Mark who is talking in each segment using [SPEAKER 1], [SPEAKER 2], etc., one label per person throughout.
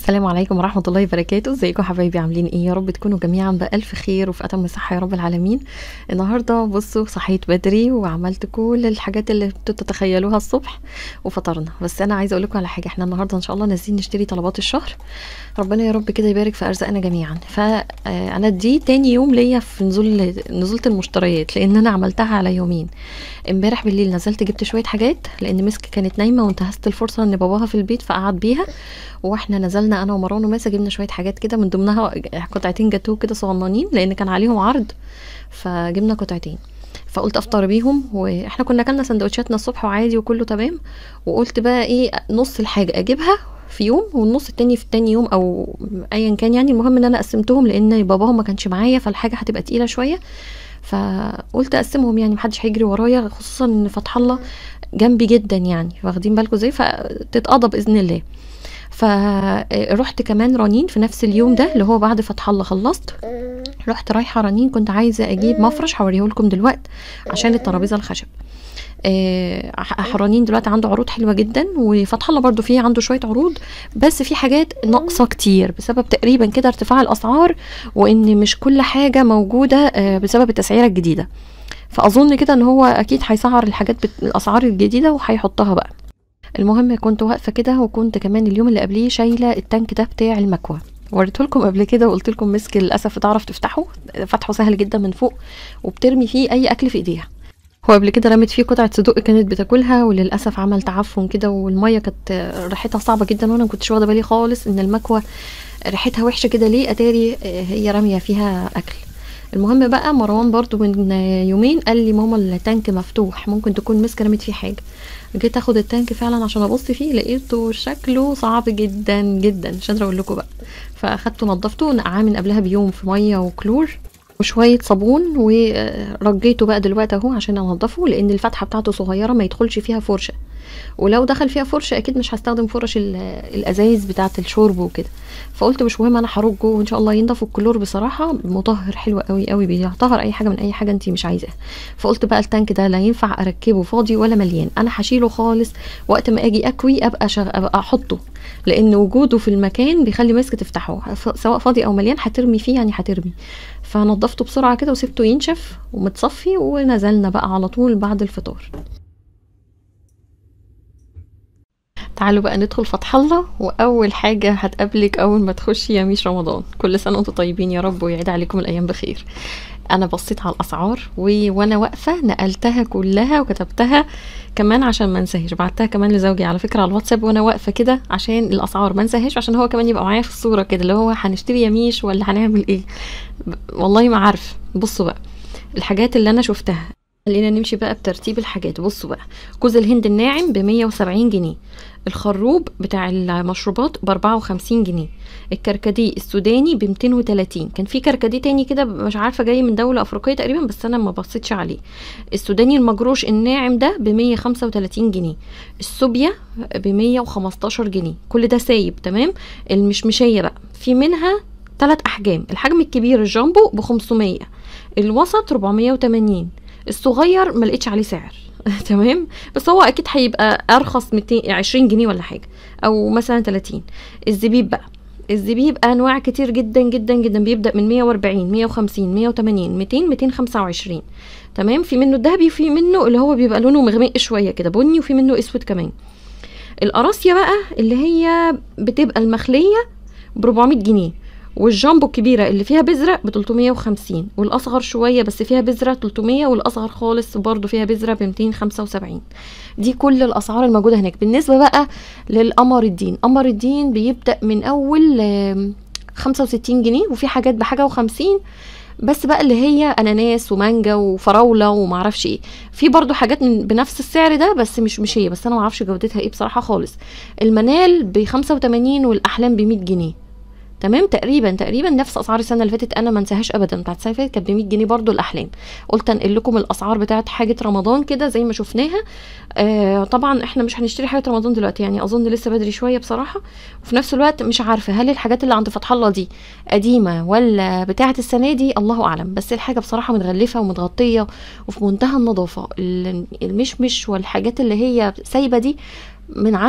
[SPEAKER 1] السلام عليكم ورحمة الله وبركاته ازيكم حبايبي عاملين ايه يا رب تكونوا جميعا بألف خير وفي أتم صحة يا رب العالمين النهاردة بصوا صحيت بدري وعملت كل الحاجات اللي انتوا تتخيلوها الصبح وفطرنا بس أنا عايزة أقول لكم على حاجة احنا النهاردة إن شاء الله نازلين نشتري طلبات الشهر ربنا يا رب كده يبارك في أرزاقنا جميعا فأنا دي تاني يوم ليا في نزول نزولة المشتريات لأن أنا عملتها على يومين امبارح بالليل نزلت جبت شوية حاجات لأن مسك كانت نايمة وانتهزت الفرصة إن باباها في البيت فقعد بيها واحنا نزلنا انا ومروان وماسة جبنا شويه حاجات كده من ضمنها قطعتين جاتوه كده صغننين لان كان عليهم عرض فجبنا قطعتين فقلت افطر بيهم واحنا كنا كلنا سندوتشاتنا الصبح وعادي وكله تمام وقلت بقى ايه نص الحاجه اجيبها في يوم والنص التاني في التاني يوم او ايا كان يعني المهم ان انا قسمتهم لان باباهم ما كانش معايا فالحاجه هتبقى تقيله شويه فقلت اقسمهم يعني محدش هيجري ورايا خصوصا ان فتح الله جنبي جدا يعني واخدين بالكم ازاي فتتقضى باذن الله فرحت كمان رنين في نفس اليوم ده اللي هو بعد فتح الله خلصت رحت رايحه رنين كنت عايزه اجيب مفرش هوريه لكم دلوقتي عشان الترابيزه الخشب آه حرانين دلوقتي عنده عروض حلوه جدا وفتح الله برضو فيه عنده شويه عروض بس في حاجات ناقصه كتير بسبب تقريبا كده ارتفاع الاسعار وان مش كل حاجه موجوده آه بسبب التسعيره الجديده فاظن كده ان هو اكيد هيسعر الحاجات بالاسعار الجديده وهيحطها بقى المهم كنت واقفه كده وكنت كمان اليوم اللي قبليه شايله التانك ده بتاع المكوى وريته لكم قبل كده وقلت لكم مسك للاسف تعرف تفتحه فتحه سهل جدا من فوق وبترمي فيه اي اكل في ايديها هو قبل كده رمت فيه قطعه صدوق كانت بتاكلها وللاسف عمل تعفن كده والميه كانت ريحتها صعبه جدا وانا ما كنتش واخده بالي خالص ان المكوى ريحتها وحشه كده ليه اتاري هي راميه فيها اكل المهم بقى مروان برضو من يومين قال لي ماما التانك مفتوح ممكن تكون مسكه رمت فيه حاجه جيت اخد التانك فعلا عشان ابص فيه لقيته شكله صعب جدا جدا مش قادره اقول لكم بقى فاخدته نضفته نقعاه من قبلها بيوم في ميه وكلور وشويه صابون ورجيته بقى دلوقتي اهو عشان انضفه لان الفتحه بتاعته صغيره ما يدخلش فيها فرشه ولو دخل فيها فرشه اكيد مش هستخدم فرش الازايز بتاعه الشرب وكده فقلت مش مهم انا هرجه وان شاء الله ينضف الكلور بصراحه مطهر حلو قوي قوي بيطهر اي حاجه من اي حاجه انت مش عايزاها فقلت بقى التانك ده لا ينفع اركبه فاضي ولا مليان انا هشيله خالص وقت ما اجي اكوي ابقى شغ... ابقى احطه لان وجوده في المكان بيخلي ماسك تفتحه سواء فاضي او مليان هترمي فيه يعني هترمي فنضفته بسرعه كده وسبته ينشف ومتصفي ونزلنا بقى على طول بعد الفطار تعالوا بقى ندخل فتح الله واول حاجه هتقابلك اول ما تخشي يا ميش رمضان كل سنه وانتم طيبين يا رب ويعيد عليكم الايام بخير انا بصيت على الاسعار و... وانا واقفه نقلتها كلها وكتبتها كمان عشان ما انساهاش بعتها كمان لزوجي على فكره على الواتساب وانا واقفه كده عشان الاسعار ما انساهاش عشان هو كمان يبقى معايا في الصوره كده اللي هو هنشتري يميش ولا هنعمل ايه والله ما عارف بصوا بقى الحاجات اللي انا شفتها خلينا نمشي بقى بترتيب الحاجات بصوا بقى جوز الهند الناعم ب 170 جنيه الخروب بتاع المشروبات ب 54 جنيه الكركديه السوداني ب 230 كان في كركديه تاني كده مش عارفه جاي من دوله افريقيه تقريبا بس انا ما بصيتش عليه السوداني المجروش الناعم ده ب 135 جنيه السوبيا ب 115 جنيه كل ده سايب تمام المشمشيه بقى في منها ثلاث احجام الحجم الكبير الجامبو ب 500 الوسط 480 الصغير ما لقيتش عليه سعر تمام بس هو اكيد هيبقى ارخص 220 جنيه ولا حاجه او مثلا 30 الزبيب بقى الزبيب انواع كتير جدا جدا جدا بيبدا من 140 150 180 200 225 تمام في منه الذهبي وفي منه اللي هو بيبقى لونه مغمق شويه كده بني وفي منه اسود كمان القراصيه بقى اللي هي بتبقى المخليه ب 400 جنيه والجامبو الكبيره اللي فيها بذره ب 350 والاصغر شويه بس فيها بذره 300 والاصغر خالص برضو فيها بذره ب 275 دي كل الاسعار الموجوده هناك بالنسبه بقى للقمر الدين قمر الدين بيبدا من اول 65 جنيه وفي حاجات بحاجه و50 بس بقى اللي هي اناناس ومانجا وفراوله ومعرفش ايه في برضو حاجات من بنفس السعر ده بس مش مش هي بس انا معرفش جودتها ايه بصراحه خالص المنال ب 85 والاحلام ب 100 جنيه تمام تقريبا تقريبا نفس اسعار السنه اللي فاتت انا ما انساهاش ابدا بتاعت السنه اللي فاتت كانت ب 100 جنيه برضو الاحلام قلت انقل لكم الاسعار بتاعت حاجه رمضان كده زي ما شفناها آه طبعا احنا مش هنشتري حاجه رمضان دلوقتي يعني اظن لسه بدري شويه بصراحه وفي نفس الوقت مش عارفه هل الحاجات اللي عند فتح الله دي قديمه ولا بتاعه السنه دي الله اعلم بس الحاجه بصراحه متغلفه ومتغطيه وفي منتهى النظافه المشمش والحاجات اللي هي سايبه دي من عنده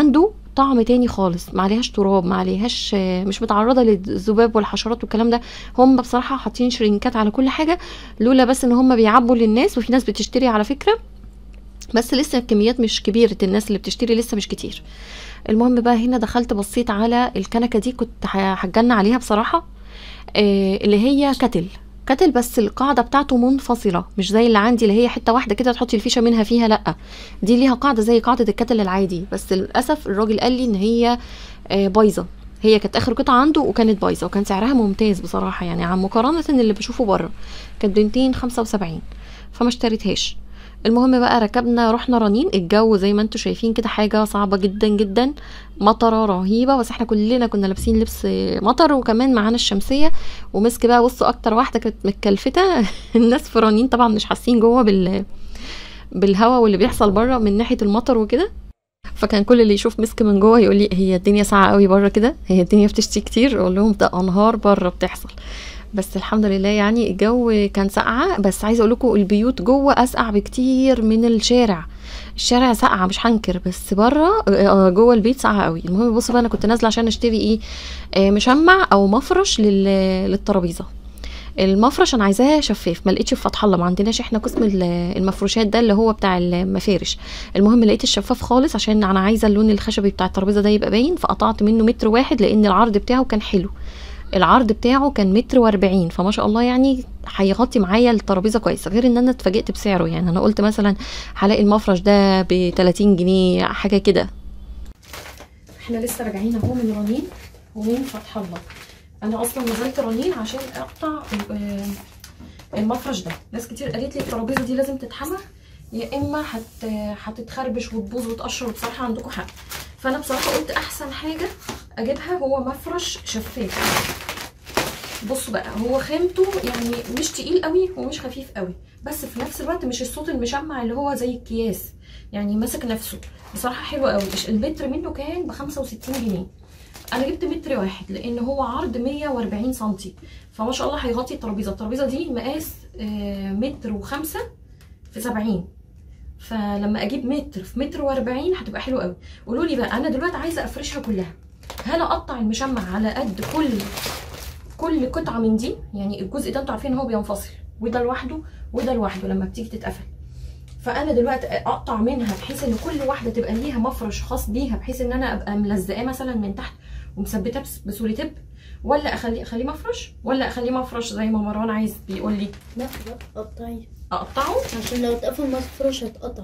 [SPEAKER 1] طعم تاني خالص ما عليهاش تراب ما عليهاش آه، مش متعرضه للذباب والحشرات والكلام ده هم بصراحه حاطين شرينكات على كل حاجه لولا بس ان هم بيعبوا للناس وفي ناس بتشتري على فكره بس لسه الكميات مش كبيره الناس اللي بتشتري لسه مش كتير المهم بقى هنا دخلت بصيت على الكنكه دي كنت ه- هتجنن عليها بصراحه آه، اللي هي كتل كتل بس القاعدة بتاعته منفصلة مش زي اللي عندي اللي هي حتة واحدة كده تحطي الفيشة منها فيها لأ دي ليها قاعدة زي قاعدة الكتل العادي بس للأسف الراجل قال لي إن هي آه، بايظة هي كانت آخر قطعة عنده وكانت بايظة وكان سعرها ممتاز بصراحة يعني عن مقارنة اللي بشوفه بره كانت ب 275 فما اشتريتهاش المهم بقى ركبنا رحنا رنين الجو زي ما انتم شايفين كده حاجة صعبة جدا جدا مطرة رهيبة بس احنا كلنا كنا لابسين لبس مطر وكمان معانا الشمسية ومسك بقى بصوا اكتر واحدة كانت متكلفتة الناس في رنين طبعا مش حاسين جوه بال بالهواء واللي بيحصل بره من ناحية المطر وكده فكان كل اللي يشوف مسك من جوه يقول لي هي الدنيا ساقعة قوي بره كده هي الدنيا بتشتي كتير اقول لهم ده انهار بره بتحصل بس الحمد لله يعني الجو كان ساقعة بس عايزه اقول لكم البيوت جوه اسقع بكتير من الشارع الشارع ساقعة مش هنكر بس بره آه، جوه البيت ساقعة قوي المهم بصوا بقى انا كنت نازله عشان اشتري ايه آه، مشمع او مفرش لل- للترابيزه المفرش انا عايزاه شفاف ما لقيتش في فتح الله ما عندناش احنا قسم ال- المفروشات ده اللي هو بتاع المفارش المهم لقيت الشفاف خالص عشان انا عايزه اللون الخشبي بتاع الترابيزه ده يبقى باين فقطعت منه متر واحد لان العرض بتاعه كان حلو العرض بتاعه كان متر واربعين فما شاء الله يعني هيغطي معايا الترابيزه كويس غير ان انا اتفاجئت بسعره يعني انا قلت مثلا هلاقي المفرش ده ب 30 جنيه حاجه كده احنا لسه راجعين اهو من رنين ومن فتح الله انا اصلا نزلت رنين عشان اقطع آه، المفرش ده ناس كتير قالت لي الترابيزه دي لازم تتحمى يا اما هت هتتخربش وتبوظ وتقشر وبصراحه عندكم حق فانا بصراحه قلت احسن حاجه اجيبها هو مفرش شفاف بصوا بقى هو خامته يعني مش تقيل قوي ومش خفيف قوي بس في نفس الوقت مش الصوت المشمع اللي هو زي الكياس يعني ماسك نفسه بصراحه حلو قوي المتر منه كان ب 65 جنيه انا جبت متر واحد لان هو عرض 140 سنتي فما شاء الله هيغطي الترابيزه الترابيزه دي مقاس آه، متر وخمسة في 70 فلما اجيب متر في متر واربعين هتبقى حلوه قوي قولوا لي بقى انا دلوقتي عايزه افرشها كلها هل اقطع المشمع على قد كل كل قطعه من دي يعني الجزء ده انتوا عارفين ان هو بينفصل وده لوحده وده لوحده لما بتيجي تتقفل فانا دلوقتي اقطع منها بحيث ان كل واحده تبقى ليها مفرش خاص بيها بحيث ان انا ابقى ملزقاه مثلا من تحت ومثبته بس- بسوليتيب ولا اخليه اخليه مفرش ولا اخليه مفرش زي ما مروان عايز بيقول لي
[SPEAKER 2] لا لا قطعي
[SPEAKER 1] اقطعه
[SPEAKER 2] عشان لو اتقفل مفروش هتقطع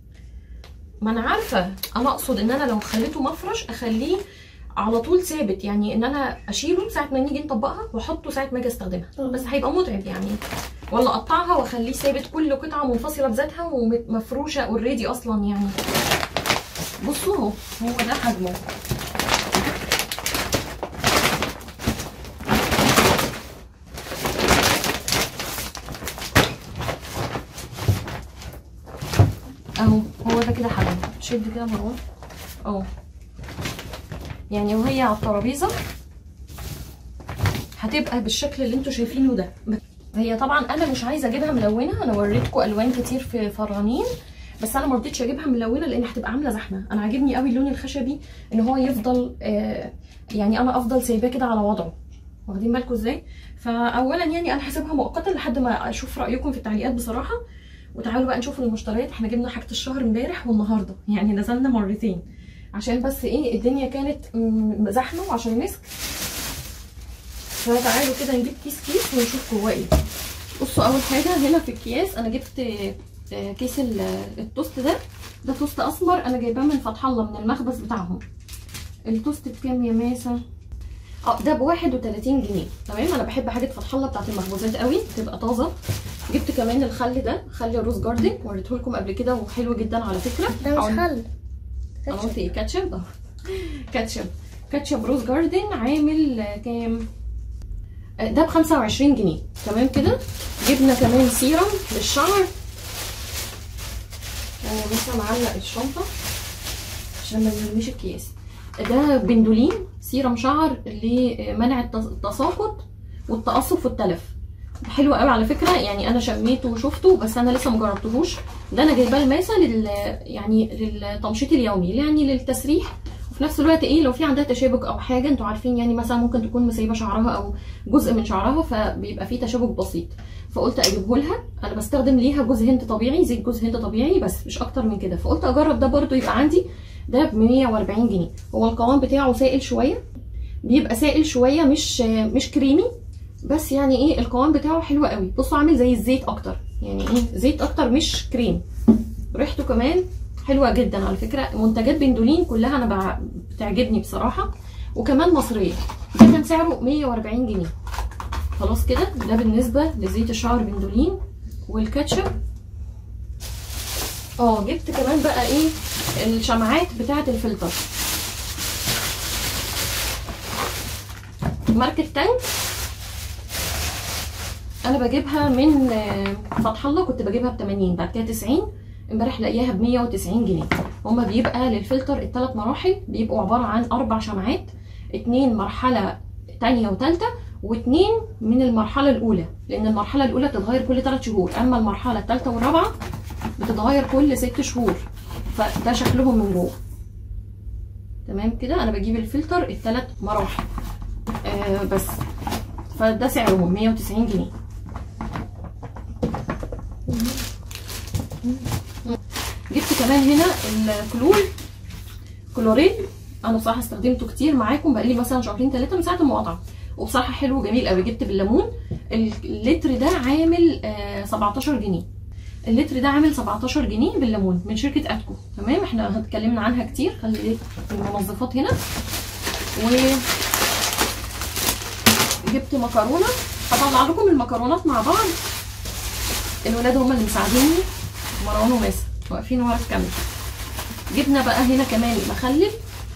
[SPEAKER 1] ما انا عارفه انا اقصد ان انا لو خليته مفرش اخليه على طول ثابت يعني ان انا اشيله ساعه ما نيجي نطبقها واحطه ساعه ما اجي استخدمها
[SPEAKER 2] اه.
[SPEAKER 1] بس هيبقى متعب يعني ولا اقطعها واخليه ثابت كل قطعه منفصله بذاتها ومفروشه اوريدي اصلا يعني بصوا اهو هو ده حجمه اهو هو ده كده حجمه شد كده مروان اهو يعني وهي على الترابيزه هتبقى بالشكل اللي انتوا شايفينه ده هي طبعا انا مش عايزه اجيبها ملونه انا وريتكم الوان كتير في فرانين بس انا ما رضيتش اجيبها ملونه لان هتبقى عامله زحمه انا عاجبني قوي اللون الخشبي ان هو يفضل آه يعني انا افضل سايباه كده على وضعه واخدين بالكم ازاي فاولا يعني انا هسيبها مؤقتا لحد ما اشوف رايكم في التعليقات بصراحه وتعالوا بقى نشوف المشتريات احنا جبنا حاجه الشهر امبارح والنهارده يعني نزلنا مرتين عشان بس ايه الدنيا كانت م- زحمه وعشان مسك فتعالوا كده نجيب كيس كيس ونشوف جواه ايه بصوا اول حاجه هنا في الكياس انا جبت آه، كيس ال- التوست ده ده توست اسمر انا جايباه من فتح الله من المخبز بتاعهم التوست بكام يا ماسه اه ده ب 31 جنيه تمام انا بحب حاجه فتح الله بتاعت المخبوزات قوي تبقى طازه جبت كمان الخل ده خل الروز جاردن وريته لكم قبل كده وحلو جدا على فكره
[SPEAKER 2] ده مش
[SPEAKER 1] عم-
[SPEAKER 2] خل
[SPEAKER 1] انا قلت ايه كاتشب اه كاتشب كاتشب روز جاردن عامل آه، كام آه، ده ب 25 جنيه تمام كده جبنا كمان سيرم للشعر انا لسه معلق الشنطه عشان ما نرميش الكيس ده بندولين سيرم شعر لمنع التص- التساقط والتقصف والتلف حلو قوي على فكره يعني انا شميته وشفته بس انا لسه مجربتهوش ده انا جايباه الماسه لل يعني للتمشيط اليومي يعني للتسريح وفي نفس الوقت ايه لو في عندها تشابك او حاجه انتوا عارفين يعني مثلا ممكن تكون مسيبه شعرها او جزء من شعرها فبيبقى فيه تشابك بسيط فقلت اجيبه لها انا بستخدم ليها جوز هند طبيعي زيت جوز هند طبيعي بس مش اكتر من كده فقلت اجرب ده برده يبقى عندي ده ب 140 جنيه هو القوام بتاعه سائل شويه بيبقى سائل شويه مش مش كريمي بس يعني ايه القوام بتاعه حلو قوي بصوا عامل زي الزيت اكتر يعني ايه زيت اكتر مش كريم ريحته كمان حلوه جدا على فكره منتجات بندولين كلها انا بع- بتعجبني بصراحه وكمان مصريه ده كان سعره 140 جنيه خلاص كده ده بالنسبه لزيت الشعر بندولين والكاتشب اه جبت كمان بقى ايه الشمعات بتاعه الفلتر ماركه تانك انا بجيبها من آه، فتح الله كنت بجيبها ب 80 بعد كده 90 امبارح لاقياها ب 190 جنيه هما بيبقى للفلتر الثلاث مراحل بيبقوا عباره عن اربع شمعات اتنين مرحله تانية وتالتة واتنين من المرحله الاولى لان المرحله الاولى بتتغير كل 3 شهور اما المرحله الثالثه والرابعه بتتغير كل 6 شهور فده شكلهم من جوه تمام كده انا بجيب الفلتر الثلاث مراحل آه بس فده سعرهم 190 جنيه جبت كمان هنا الكلور كلورين انا بصراحه استخدمته كتير معاكم بقالي مثلا شهرين ثلاثه من ساعه المقاطعه وبصراحه حلو وجميل قوي جبت بالليمون اللتر ده عامل آه 17 جنيه اللتر ده عامل 17 جنيه بالليمون من شركه اتكو تمام احنا اتكلمنا عنها كتير خلي بالك المنظفات هنا و جبت مكرونه هطلع لكم المكرونات مع بعض الولاد هم اللي مساعديني مروان وماسة واقفين ورا الكاميرا جبنا بقى هنا كمان مخلل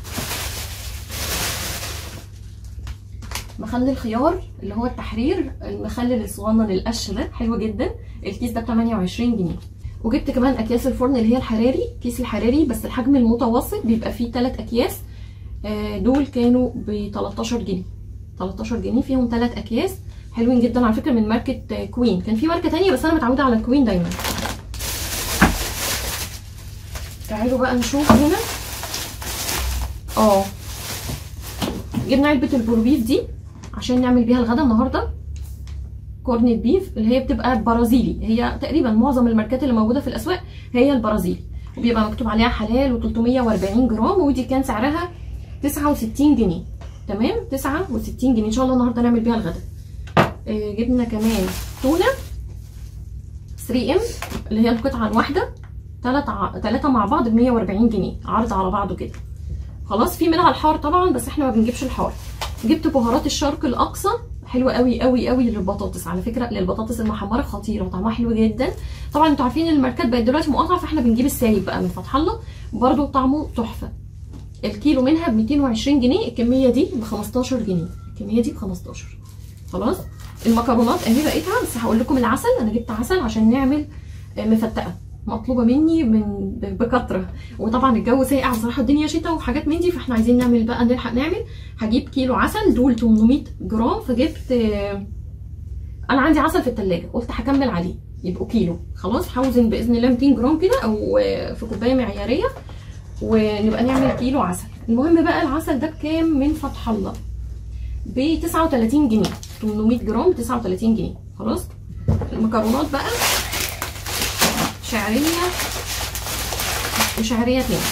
[SPEAKER 1] مخلل خيار اللي هو التحرير المخلل الصغنن القش ده حلو جدا الكيس ده ب 28 جنيه وجبت كمان اكياس الفرن اللي هي الحراري كيس الحراري بس الحجم المتوسط بيبقى فيه 3 اكياس آه، دول كانوا ب 13 جنيه 13 جنيه فيهم 3 اكياس حلوين جدا على فكره من ماركه آه، كوين كان في ماركه تانية بس انا متعوده على كوين دايما تعالوا بقى نشوف هنا اه جبنا علبه البروبيف دي عشان نعمل بيها الغدا النهارده كورنيت بيف اللي هي بتبقى برازيلي هي تقريبا معظم الماركات اللي موجوده في الاسواق هي البرازيلي وبيبقى مكتوب عليها حلال و340 جرام ودي كان سعرها 69 جنيه تمام 69 جنيه ان شاء الله النهارده نعمل بيها الغدا آه، جبنا كمان تونه 3 ام اللي هي القطعه الواحده ثلاثة ثلاثة مع بعض ب 140 جنيه عرض على بعضه كده خلاص في منها الحار طبعا بس احنا ما بنجيبش الحار جبت بهارات الشرق الاقصى حلوه قوي قوي قوي للبطاطس على فكره للبطاطس المحمره خطيره طعمها حلو جدا طبعا انتوا عارفين ان الماركات بقت دلوقتي مقاطعه فاحنا بنجيب السايب بقى من فتح الله برده طعمه تحفه الكيلو منها ب 220 جنيه الكميه دي ب 15 جنيه الكميه دي ب 15 خلاص المكرونات اهي لقيتها بس هقول لكم العسل انا جبت عسل عشان نعمل آه، مفتقه مطلوبه مني من ب- بكتره وطبعا الجو ساقع بصراحه الدنيا شتاء وحاجات من دي فاحنا عايزين نعمل بقى نلحق نعمل هجيب كيلو عسل دول 800 جرام فجبت آه، انا عندي عسل في التلاجة قلت هكمل عليه يبقوا كيلو خلاص هوزن باذن الله 200 جرام كده او آه، في كوبايه معياريه ونبقى نعمل كيلو عسل المهم بقى العسل ده بكام من فتح الله ب 39 جنيه 800 جرام 39 جنيه خلاص المكرونات بقى شعريه وشعريه تاني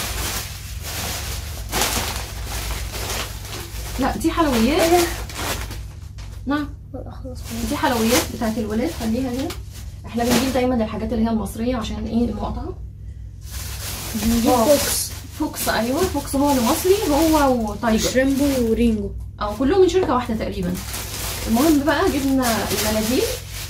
[SPEAKER 1] لا دي حلويات نعم
[SPEAKER 2] خلاص
[SPEAKER 1] دي حلويات بتاعت الولاد خليها هنا احنا بنجيب دايما الحاجات اللي هي المصريه عشان ايه المقطعه آه.
[SPEAKER 2] فوكس
[SPEAKER 1] فوكس ايوه فوكس هو اللي مصري هو وتايجر
[SPEAKER 2] شريمبو ورينجو
[SPEAKER 1] اه كلهم من شركه واحده تقريبا المهم بقى جبنا المناديل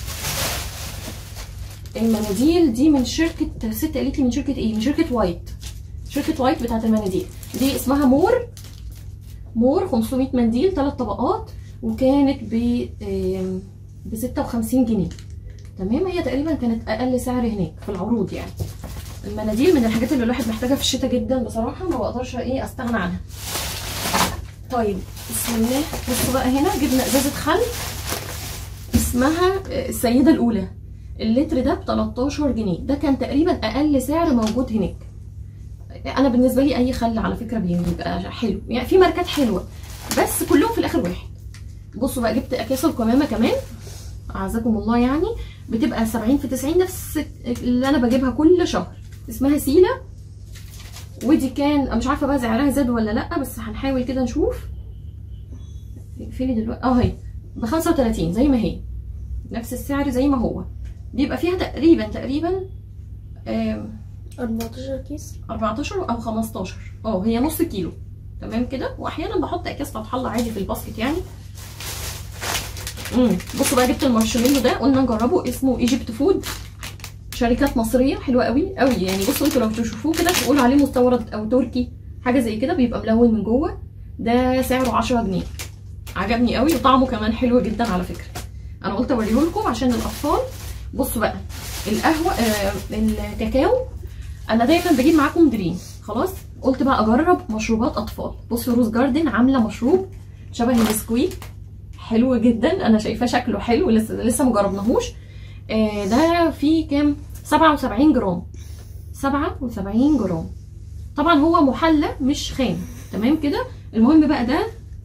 [SPEAKER 1] المناديل دي من شركه ست قالت لي من شركه ايه من شركه وايت شركه وايت بتاعت المناديل دي اسمها مور مور 500 منديل ثلاث طبقات وكانت ب آم، ب 56 جنيه تمام هي تقريبا كانت اقل سعر هناك في العروض يعني المناديل من الحاجات اللي الواحد محتاجها في الشتاء جدا بصراحه ما بقدرش ايه استغنى عنها طيب بسم الله بصوا بقى هنا جبنا ازازه خل اسمها آه، السيده الاولى اللتر ده ب 13 جنيه ده كان تقريبا اقل سعر موجود هناك انا بالنسبه لي اي خل على فكره بيبقى حلو يعني في ماركات حلوه بس كلهم في الاخر واحد بصوا بقى جبت اكياس القمامه كمان اعزكم الله يعني بتبقى 70 في 90 نفس اللي انا بجيبها كل شهر اسمها سيلا ودي كان أنا مش عارفه بقى سعرها زاد ولا لا بس هنحاول كده نشوف فين دلوقتي اه هي ب 35 زي ما هي نفس السعر زي ما هو بيبقى فيها تقريبا تقريبا آم،
[SPEAKER 2] 14 كيس
[SPEAKER 1] 14 او 15 اه هي نص كيلو تمام كده واحيانا بحط اكياس فتح الله عادي في الباسكت يعني امم بصوا بقى جبت المارشميلو ده قلنا نجربه اسمه ايجيبت فود شركات مصريه حلوه قوي قوي يعني بصوا انتوا لو تشوفوه كده تقولوا عليه مستورد او تركي حاجه زي كده بيبقى ملون من جوه ده سعره 10 جنيه عجبني قوي وطعمه كمان حلو جدا على فكره انا قلت اوريه لكم عشان الاطفال بصوا بقى القهوه آه الكاكاو انا دايما بجيب معاكم دريم خلاص قلت بقى اجرب مشروبات اطفال بصوا روز جاردن عامله مشروب شبه البسكويت حلو جدا انا شايفاه شكله حلو لسه لسه مجربناهوش آه ده فيه كام 77 جرام 77 جرام طبعا هو محلى مش خام تمام كده المهم بقى ده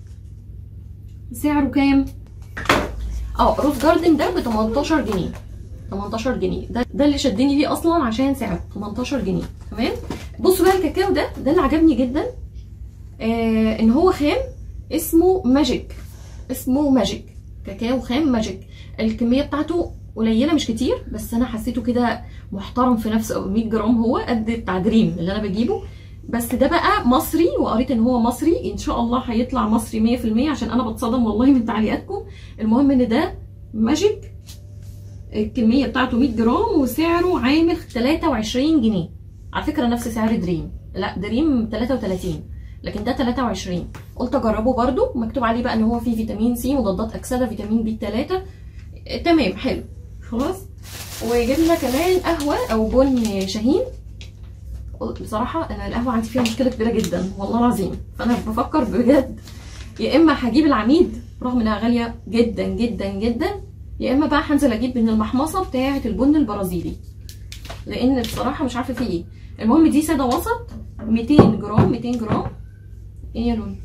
[SPEAKER 1] سعره كام اه روز جاردن ده ب 18 جنيه 18 جنيه ده ده اللي شدني ليه اصلا عشان سعره 18 جنيه تمام بصوا بقى الكاكاو ده ده اللي عجبني جدا آه ان هو خام اسمه ماجيك اسمه ماجيك كاكاو خام ماجيك الكميه بتاعته قليله مش كتير بس انا حسيته كده محترم في نفسه 100 جرام هو قد بتاع دريم اللي انا بجيبه بس ده بقى مصري وقريت ان هو مصري ان شاء الله هيطلع مصري 100% عشان انا بتصدم والله من تعليقاتكم المهم ان ده ماجيك الكميه بتاعته 100 جرام وسعره عامل 23 جنيه على فكره نفس سعر دريم لا دريم 33 لكن ده 23 قلت اجربه برده مكتوب عليه بقى ان هو فيه فيتامين سي مضادات اكسده فيتامين بي 3 تمام حلو خلاص وجبنا كمان قهوه او بن شاهين بصراحه انا القهوه عندي فيها مشكله كبيره جدا والله العظيم فانا بفكر بجد يا اما هجيب العميد رغم انها غاليه جدا جدا جدا يا اما بقى هنزل اجيب من المحمصه بتاعه البن البرازيلي لان بصراحه مش عارفه فيه ايه المهم دي ساده وسط 200 جرام 200 جرام ايه يا لون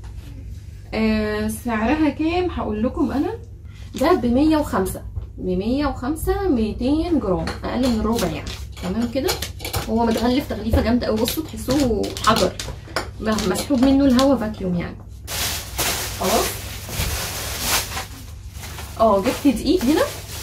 [SPEAKER 1] آه سعرها كام هقول لكم انا ده ب 105 ب 105 200 جرام اقل من الربع يعني تمام كده هو متغلف تغليفه جامده قوي بصوا تحسوه حجر مسحوب منه الهواء فاكيوم يعني خلاص اه جبت دقيق هنا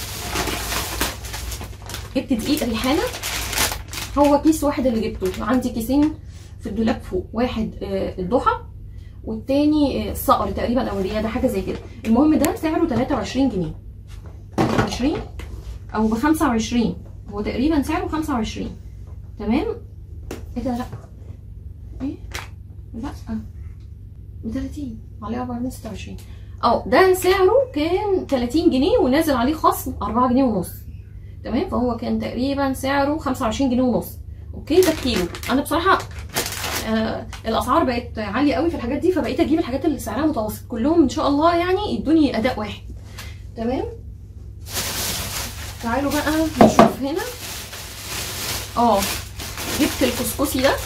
[SPEAKER 1] جبت دقيق ريحانه هو كيس واحد اللي جبته عندي كيسين في الدولاب فوق واحد آه الضحى والتاني آه الصقر تقريبا او الرياده حاجه زي كده المهم ده سعره 23 جنيه 23 او ب 25 هو تقريبا سعره 25 تمام ايه ده لا ايه لا ب 30 عليه 426 اه ده سعره كان 30 جنيه ونازل عليه خصم 4 جنيه ونص تمام فهو كان تقريبا سعره 25 جنيه ونص اوكي ده كيلو انا بصراحه آه الاسعار بقت عاليه قوي في الحاجات دي فبقيت اجيب الحاجات اللي سعرها متوسط كلهم ان شاء الله يعني يدوني اداء واحد تمام تعالوا بقى نشوف هنا اه جبت الكسكسي ده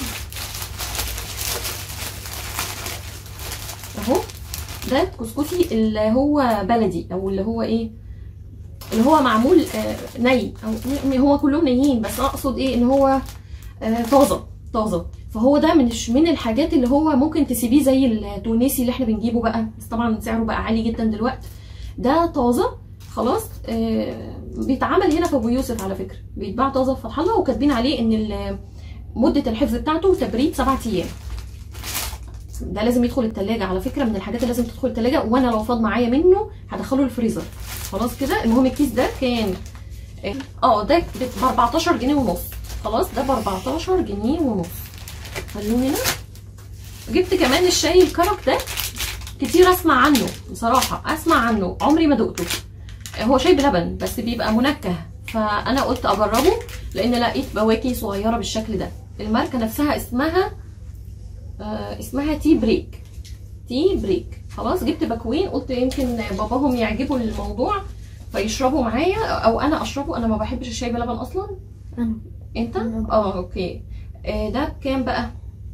[SPEAKER 1] اهو ده كسكسي اللي هو بلدي او اللي هو ايه اللي هو معمول آه ني او هو كلهم نيين بس اقصد ايه ان هو آه طازه طازه فهو ده من من الحاجات اللي هو ممكن تسيبيه زي التونسي اللي احنا بنجيبه بقى بس طبعا سعره بقى عالي جدا دلوقتي ده طازه خلاص آه بيتعمل هنا في ابو يوسف على فكره بيتباع طازه في فتح الله وكاتبين عليه ان مده الحفظ بتاعته تبريد سبعة ايام ده لازم يدخل التلاجة على فكره من الحاجات اللي لازم تدخل التلاجة وانا لو فاض معايا منه هدخله الفريزر خلاص كده المهم الكيس ده كان اه ده ب 14 جنيه ونص خلاص ده ب 14 جنيه ونص خلوه هنا جبت كمان الشاي الكرك ده كتير اسمع عنه بصراحه اسمع عنه عمري ما دقته هو شاي بلبن بس بيبقى منكه فانا قلت اجربه لان لقيت بواكي صغيره بالشكل ده الماركه نفسها اسمها آه اسمها تي بريك تي بريك خلاص جبت باكوين قلت يمكن باباهم يعجبوا الموضوع فيشربوا معايا او انا اشربه انا ما بحبش الشاي بلبن اصلا
[SPEAKER 2] انا
[SPEAKER 1] انت
[SPEAKER 2] أنا
[SPEAKER 1] اه اوكي آه ده بكام بقى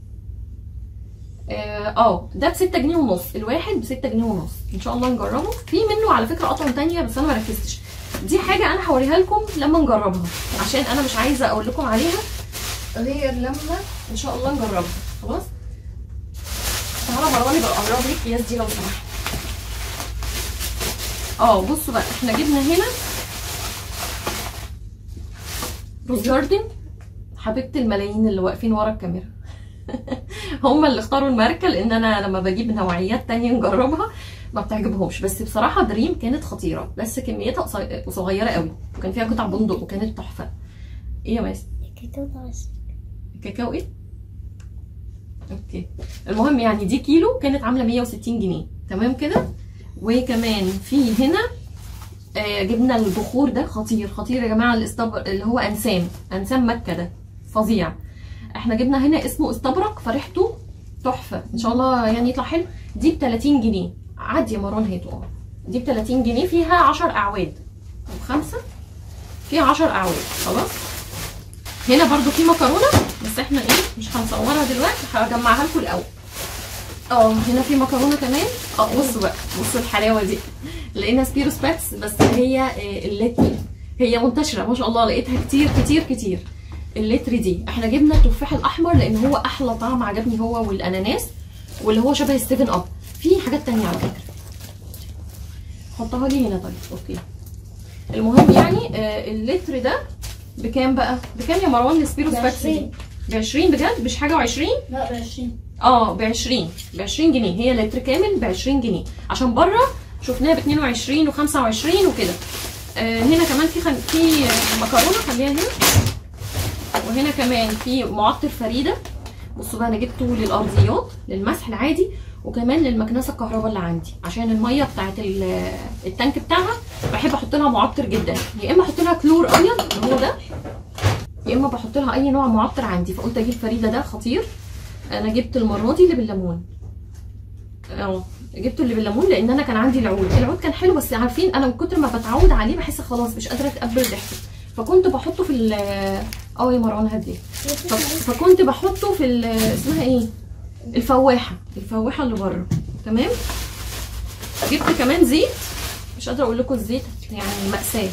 [SPEAKER 1] اه آه، ده بستة جنيه ونص الواحد بستة جنيه ونص ان شاء الله نجربه في منه على فكره اطعم تانية بس انا ما ركزتش دي حاجه انا هوريها لكم لما نجربها عشان انا مش عايزه اقول لكم عليها غير لما ان شاء الله نجربها خلاص تعالى مروان يبقى اقرب لك القياس دي لو سمحت اه بصوا بقى احنا جبنا هنا روز جاردن حبيبه الملايين اللي واقفين ورا الكاميرا هم اللي اختاروا الماركه لان انا لما بجيب نوعيات تانية نجربها ما بتعجبهمش بس بصراحه دريم كانت خطيره بس كميتها قصي- صغيره قوي وكان فيها قطع بندق وكانت تحفه ايه يا ماس
[SPEAKER 2] كتاب عسل
[SPEAKER 1] كاكاو ايه اوكي المهم يعني دي كيلو كانت عامله 160 جنيه تمام كده وكمان في هنا آه جبنا البخور ده خطير خطير يا جماعه الاستبر اللي هو انسام انسام مكه ده فظيع احنا جبنا هنا اسمه استبرق فريحته تحفه ان شاء الله يعني يطلع حلو دي ب 30 جنيه عادي يا مروان هاتوا اه دي ب 30 جنيه فيها 10 اعواد وخمسه فيها 10 اعواد خلاص هنا برضو في مكرونه بس احنا ايه مش هنصورها دلوقتي هجمعها لكم الاول اه هنا في مكرونه كمان اه بصوا بقى بصوا الحلاوه دي لقينا سبيروس باتس بس هي آه، اللتر هي منتشره ما شاء الله لقيتها كتير كتير كتير اللتر دي احنا جبنا التفاح الاحمر لان هو احلى طعم عجبني هو والاناناس واللي هو شبه السيفن اب في حاجات تانية على فكره حطها لي هنا طيب اوكي المهم يعني آه، اللتر ده بكام بقى بكام يا مروان السبيروس باتس دي ب 20 بجد مش حاجه و20
[SPEAKER 2] لا بعشرين
[SPEAKER 1] اه ب 20 ب 20 جنيه هي لتر كامل ب 20 جنيه عشان بره شفناها ب 22 و25 وكده آه هنا كمان في خل... في مكرونه خليها هنا وهنا كمان في معطر فريده بصوا بقى انا جبته للارضيات للمسح العادي وكمان للمكنسه الكهرباء اللي عندي عشان الميه بتاعت ال- التانك بتاعها بحب احط لها معطر جدا يا اما احط لها كلور ابيض اللي هو ده يا اما بحط لها اي نوع معطر عندي فقلت اجيب فريده ده خطير انا جبت المره دي اللي بالليمون اه جبته اللي بالليمون لان انا كان عندي العود العود كان حلو بس عارفين انا من كتر ما بتعود عليه بحس خلاص مش قادره اتقبل ريحته فكنت بحطه في ال اه يا مروان هدي ف- فكنت بحطه في ال- اسمها ايه الفواحه الفواحه اللي بره تمام جبت كمان زيت مش قادره اقول لكم الزيت يعني مأساة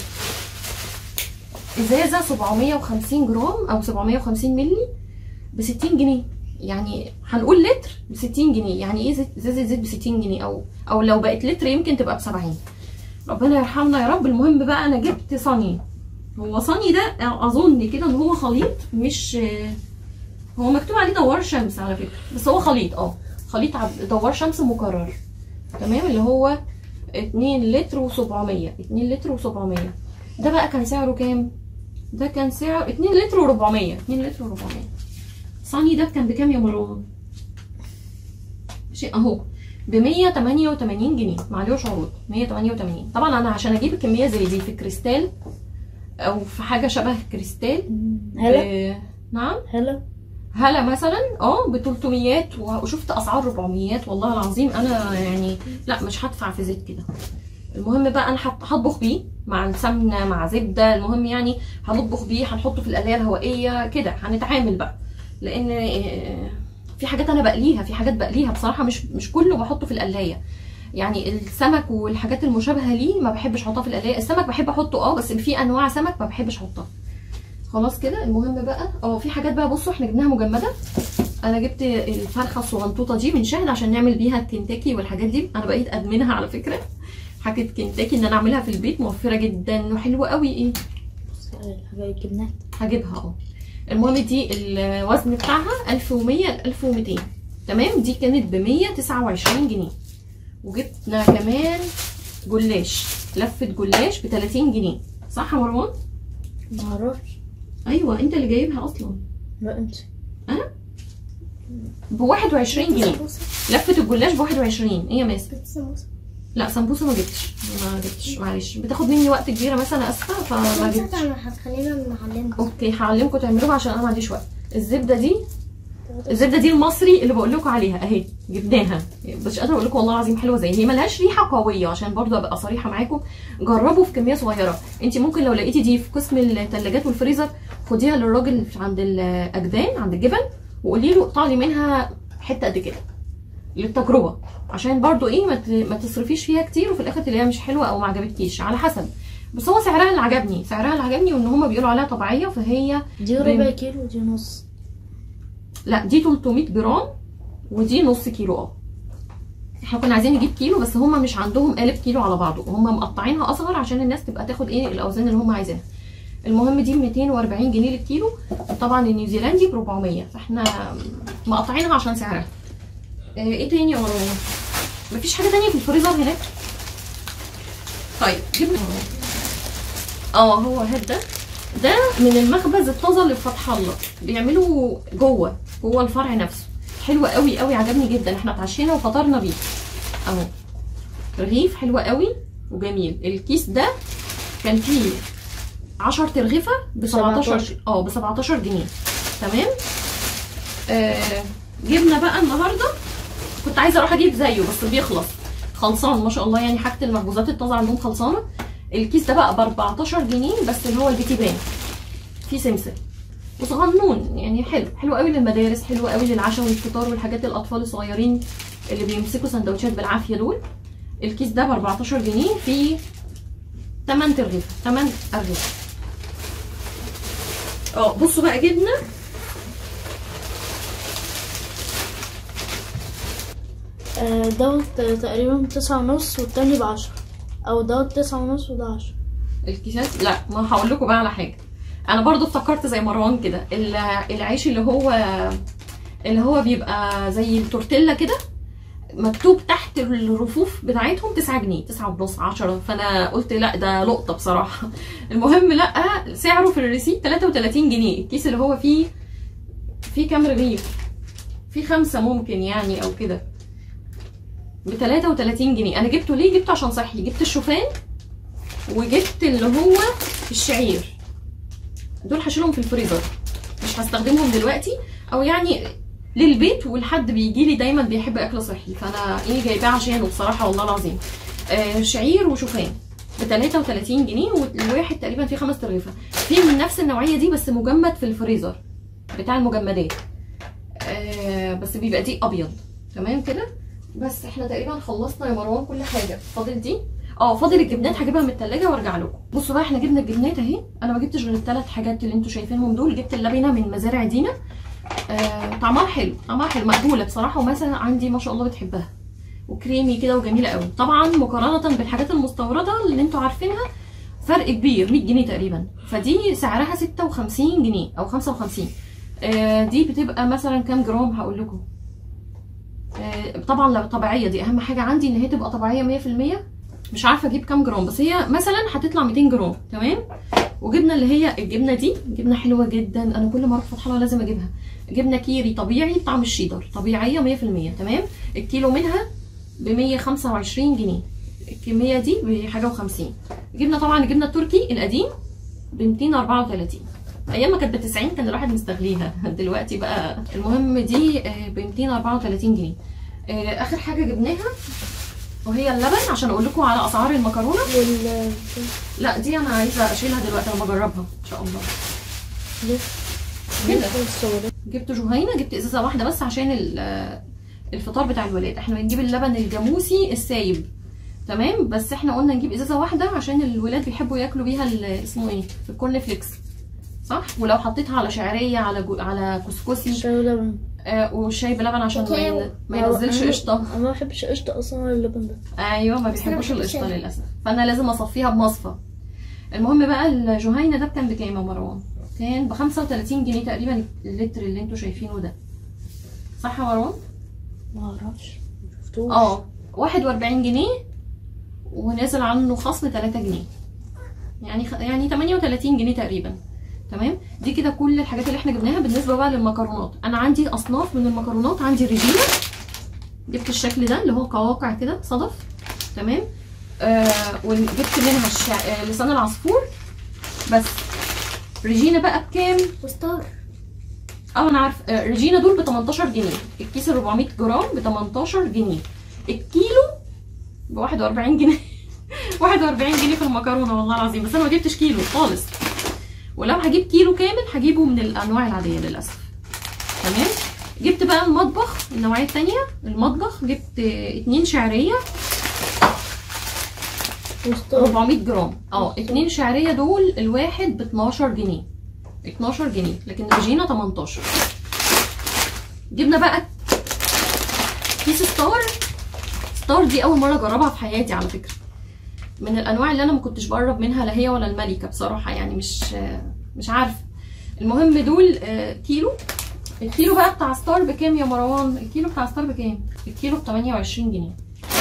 [SPEAKER 1] ازازه 750 جرام او 750 مللي ب 60 جنيه يعني هنقول لتر ب 60 جنيه يعني ايه زيت- ازازه زيت ب 60 جنيه او او لو بقت لتر يمكن تبقى ب 70 ربنا يرحمنا يا رب المهم بقى انا جبت صني هو صني ده اظن كده ان هو خليط مش هو مكتوب عليه دوار شمس على فكره بس هو خليط اه خليط عب- دوار شمس مكرر تمام اللي هو 2 لتر و700 2 لتر و700 ده بقى كان سعره كام ده كان سعره 2 لتر و400 2 لتر و400 صني ده كان بكام يا مروان شيء اهو ب 188 جنيه معلوش عروض 188 طبعا انا عشان اجيب كميه زي دي في كريستال او في حاجه شبه كريستال
[SPEAKER 2] هلا
[SPEAKER 1] ب- نعم
[SPEAKER 2] هلا
[SPEAKER 1] هلا مثلا اه ب 300 وشفت اسعار 400 والله العظيم انا يعني لا مش هدفع في زيت كده المهم بقى انا هط- هطبخ بيه مع السمنه مع زبده المهم يعني هنطبخ بيه هنحطه في القلايه الهوائيه كده هنتعامل بقى لان آه، في حاجات انا بقليها في حاجات بقليها بصراحه مش مش كله بحطه في القلايه يعني السمك والحاجات المشابهه ليه ما بحبش احطها في القلايه السمك بحب احطه اه بس في انواع سمك ما بحبش احطها خلاص كده المهم بقى اه في حاجات بقى بصوا احنا جبناها مجمده انا جبت الفرخه الصغنطوطه دي من شهد عشان نعمل بيها الكنتاكي والحاجات دي انا بقيت ادمنها على فكره حاجه كنتاكي ان انا اعملها في البيت موفره جدا وحلوه قوي ايه
[SPEAKER 2] الحاجات الجبنات
[SPEAKER 1] هجيبها اه المهم دي الوزن بتاعها 1100 ل 1200 تمام دي كانت ب 129 جنيه وجبنا كمان جلاش لفه جلاش ب 30 جنيه صح يا مروان
[SPEAKER 2] معرفش
[SPEAKER 1] ايوه انت اللي جايبها اصلا
[SPEAKER 2] لا انت
[SPEAKER 1] ب 21 جنيه
[SPEAKER 2] سمبوسة
[SPEAKER 1] لفه الجلاش ب 21 ايه يا ماسك
[SPEAKER 2] جبت سمبوسة
[SPEAKER 1] لا سمبوسه ما جبتش ما جبتش معلش بتاخد مني وقت كبير مثلا انا اسفه فما جبتش
[SPEAKER 2] انا هتخلينا نعلمها
[SPEAKER 1] اوكي هعلمكم تعملوها عشان انا ما عنديش وقت الزبده دي الزبده دي المصري اللي بقول لكم عليها اهي جبناها مش قادره اقول لكم والله العظيم حلوه زي هي ملهاش ريحه قويه عشان برضو ابقى صريحه معاكم جربوا في كميه صغيره انت ممكن لو لقيتي دي في قسم الثلاجات والفريزر خديها للراجل عند الاجدان عند الجبن وقولي له اقطع لي منها حته قد كده للتجربه عشان برضو ايه ما ت- ما تصرفيش فيها كتير وفي الاخر تلاقيها مش حلوه او ما عجبتكيش على حسب بس هو سعرها اللي عجبني سعرها اللي عجبني وان هم بيقولوا عليها طبيعيه فهي
[SPEAKER 2] دي ربع كيلو ودي نص
[SPEAKER 1] لا دي 300 جرام ودي نص كيلو اه احنا كنا عايزين نجيب كيلو بس هما مش عندهم قالب كيلو على بعضه هما مقطعينها اصغر عشان الناس تبقى تاخد ايه الاوزان اللي هما عايزينها المهم دي 240 جنيه للكيلو طبعا النيوزيلندي ب 400 فاحنا مقطعينها عشان سعرها آه، ايه تاني يا مروان مفيش حاجه تانية في الفريزر هناك طيب جبنا اه هو هاد ده ده من المخبز الطازه اللي في فتح الله بيعملوا جوه جوه الفرع نفسه حلو قوي قوي عجبني جدا احنا اتعشينا وفطرنا بيه اهو رغيف حلو قوي وجميل الكيس ده كان فيه 10 ترغيفه ب 17 اه ب 17 جنيه تمام آه جبنا بقى النهارده كنت عايزه اروح اجيب زيه بس بيخلص خلصان ما شاء الله يعني حاجه المخبوزات الطازه عندهم خلصانه الكيس ده بقى ب 14 جنيه بس اللي هو البتيبان فيه سمسم وصغنون يعني حلو حلو قوي للمدارس حلو قوي للعشاء والفطار والحاجات الاطفال الصغيرين اللي بيمسكوا سندوتشات بالعافيه دول الكيس ده ب 14 جنيه فيه 8 ترغيفه 8 ارغفه اه بصوا بقى جبنه
[SPEAKER 2] آه، دوت تقريبا تسعة ونص والتاني بعشرة او دوت تسعة ونص وده عشرة
[SPEAKER 1] الكيسات لا ما هقول لكم بقى على حاجه انا برضو افتكرت زي مروان كده ال- العيش اللي هو اللي هو بيبقى زي التورتيلا كده مكتوب تحت الرفوف بتاعتهم 9 جنيه 9 ونص 10 فانا قلت لا ده لقطه بصراحه المهم لا سعره في الريسيت 33 جنيه الكيس اللي هو فيه فيه كام رغيف فيه خمسه ممكن يعني او كده ب 33 جنيه انا جبته ليه جبته عشان صحي جبت الشوفان وجبت اللي هو الشعير دول هشيلهم في الفريزر مش هستخدمهم دلوقتي او يعني للبيت والحد بيجي لي دايما بيحب اكل صحي فانا ايه جايباه عشانه بصراحه والله العظيم آه شعير وشوفان ب 33 جنيه والواحد تقريبا فيه خمس ترغيفه في من نفس النوعيه دي بس مجمد في الفريزر بتاع المجمدات آه بس بيبقى دي ابيض تمام كده بس احنا تقريبا خلصنا يا مروان كل حاجه فاضل دي اه فاضل الجبنات هجيبها من التلاجة وارجع لكم بصوا بقى احنا جبنا الجبنات اهي انا ما جبتش غير الثلاث حاجات اللي انتوا شايفينهم دول جبت اللبنه من مزارع دينا آه طعمها حلو طعمها حلو مقبوله بصراحه ومثلا عندي ما شاء الله بتحبها وكريمي كده وجميله قوي طبعا مقارنه بالحاجات المستورده اللي انتوا عارفينها فرق كبير 100 جنيه تقريبا فدي سعرها 56 جنيه او 55 آه دي بتبقى مثلا كام جرام هقول لكم آه طبعا لو طبيعيه دي اهم حاجه عندي ان هي تبقى طبيعيه 100% مش عارفه اجيب كام جرام بس هي مثلا هتطلع 200 جرام تمام وجبنه اللي هي الجبنه دي جبنه حلوه جدا انا كل ما اروح فتح الله لازم اجيبها جبنه كيري طبيعي بطعم الشيدر طبيعيه 100% تمام الكيلو منها ب 125 جنيه الكميه دي بحاجه و50 جبنه طبعا الجبنه التركي القديم ب 234 ايام ما كانت ب 90 كان الواحد مستغليها دلوقتي بقى المهم دي ب 234 جنيه آه، اخر حاجه جبناها وهي اللبن عشان اقول لكم على اسعار المكرونه
[SPEAKER 2] وال
[SPEAKER 1] لا دي انا عايزه اشيلها دلوقتي لما اجربها ان شاء الله كده
[SPEAKER 2] الصورة
[SPEAKER 1] جبت جهينه جبت ازازه واحده بس عشان ال- الفطار بتاع الولاد احنا بنجيب اللبن الجاموسي السايب تمام بس احنا قلنا نجيب ازازه واحده عشان الولاد بيحبوا ياكلوا بيها ال- اسمه ايه الكورن فليكس صح ولو حطيتها على شعريه على جو على كسكسي
[SPEAKER 2] شاي ولبن
[SPEAKER 1] آه والشاي بلبن عشان ما, ين- ما
[SPEAKER 2] أو
[SPEAKER 1] ينزلش
[SPEAKER 2] أنا-
[SPEAKER 1] قشطه
[SPEAKER 2] انا ما بحبش قشطة اصلا ولا اللبن ده
[SPEAKER 1] ايوه ما
[SPEAKER 3] بس أنا
[SPEAKER 1] بيحبوش
[SPEAKER 3] بحب
[SPEAKER 1] القشطه
[SPEAKER 3] الشاي.
[SPEAKER 1] للاسف فانا لازم اصفيها بمصفى المهم بقى الجهينه ده كان بكام يا مروان كان ب 35 جنيه تقريبا اللتر اللي انتوا شايفينه ده صح يا مروان
[SPEAKER 2] ما اعرفش شفتوش
[SPEAKER 1] اه 41 جنيه ونازل عنه خصم 3 جنيه يعني خ... يعني 38 جنيه تقريبا تمام دي كده كل الحاجات اللي احنا جبناها بالنسبه بقى للمكرونات انا عندي اصناف من المكرونات عندي ريجينا جبت الشكل ده اللي هو قواقع كده صدف تمام آه وجبت منها الشع... آه لسان العصفور بس ريجينا بقى بكام
[SPEAKER 3] وستار
[SPEAKER 1] اه انا عارف آه، ريجينا دول ب 18 جنيه الكيس ال 400 جرام ب 18 جنيه الكيلو ب 41 جنيه 41 جنيه في المكرونه والله العظيم بس انا ما جبتش كيلو خالص ولو هجيب كيلو كامل هجيبه من الانواع العاديه للاسف تمام جبت بقى المطبخ النوعيه التانية المطبخ جبت آه، اتنين شعريه
[SPEAKER 2] وستار
[SPEAKER 1] 400 جرام اه اتنين شعريه دول الواحد ب 12 جنيه 12 جنيه لكن ريجينا 18 جبنا بقى كيس ستار ستار دي اول مره اجربها في حياتي على فكره من الانواع اللي انا ما كنتش بقرب منها لا هي ولا الملكه بصراحه يعني مش مش عارفه المهم دول آه، كيلو الكيلو بقى بتاع ستار بكام يا مروان الكيلو بتاع ستار بكام الكيلو ب 28 جنيه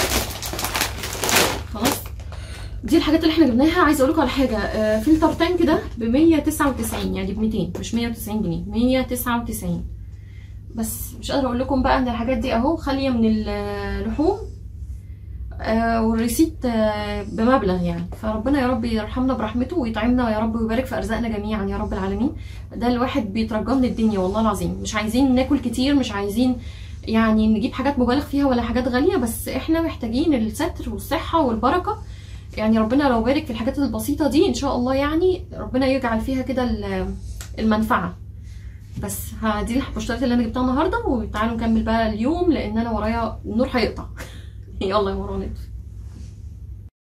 [SPEAKER 1] خلاص دي الحاجات اللي احنا جبناها عايزه اقول لكم على حاجه آه، فلتر تانك ده ب 199 يعني ب 200 مش 190 جنيه 199 بس مش قادره اقول لكم بقى ان الحاجات دي اهو خاليه من اللحوم آه، والريسيت آه، بمبلغ يعني فربنا يا رب يرحمنا برحمته ويطعمنا يا رب ويبارك في ارزاقنا جميعا يا رب العالمين ده الواحد بيترجى من الدنيا والله العظيم مش عايزين ناكل كتير مش عايزين يعني نجيب حاجات مبالغ فيها ولا حاجات غاليه بس احنا محتاجين الستر والصحه والبركه يعني ربنا لو بارك في الحاجات البسيطه دي ان شاء الله يعني ربنا يجعل فيها كده ال- المنفعه بس ها دي البوشتات اللي انا جبتها النهارده وتعالوا نكمل بقى اليوم لان انا ورايا النور هيقطع يلا يا مروان ادخل.